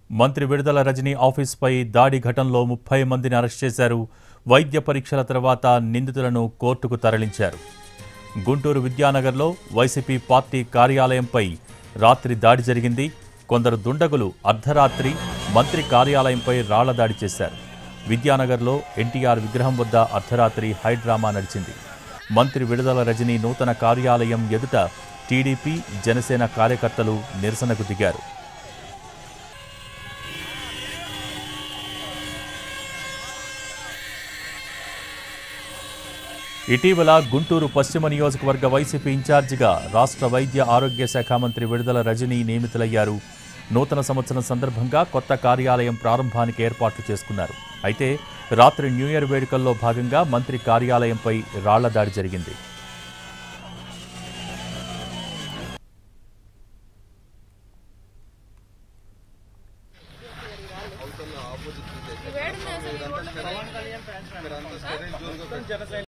మంత్రి విడుదల రజనీ ఆఫీస్పై దాడి ఘటనలో ముప్పై మందిని అరెస్ట్ చేశారు వైద్య పరీక్షల తర్వాత నిందితులను కోర్టుకు తరలించారు గుంటూరు విద్యానగర్లో వైసీపీ పార్టీ కార్యాలయంపై రాత్రి దాడి జరిగింది కొందరు దుండగులు అర్ధరాత్రి మంత్రి కార్యాలయంపై రాళ్ల దాడి చేశారు విద్యానగర్లో ఎన్టీఆర్ విగ్రహం వద్ద అర్ధరాత్రి హైడ్రామా నడిచింది మంత్రి విడుదల రజనీ నూతన కార్యాలయం ఎదుట టీడీపీ జనసేన కార్యకర్తలు నిరసనకు దిగారు ఇటీవల గుంటూరు పశ్చిమ నియోజకవర్గ వైసీపీ ఇన్ఛార్జిగా రాష్ట్ర వైద్య ఆరోగ్య శాఖ మంత్రి విడుదల రజనీ నియమితులయ్యారు నూతన సంవత్సరం సందర్భంగా కొత్త కార్యాలయం ప్రారంభానికి ఏర్పాట్లు చేసుకున్నారు అయితే రాత్రి న్యూ ఇయర్ వేడుకల్లో భాగంగా మంత్రి కార్యాలయంపై రాళ్ల దాడి జరిగింది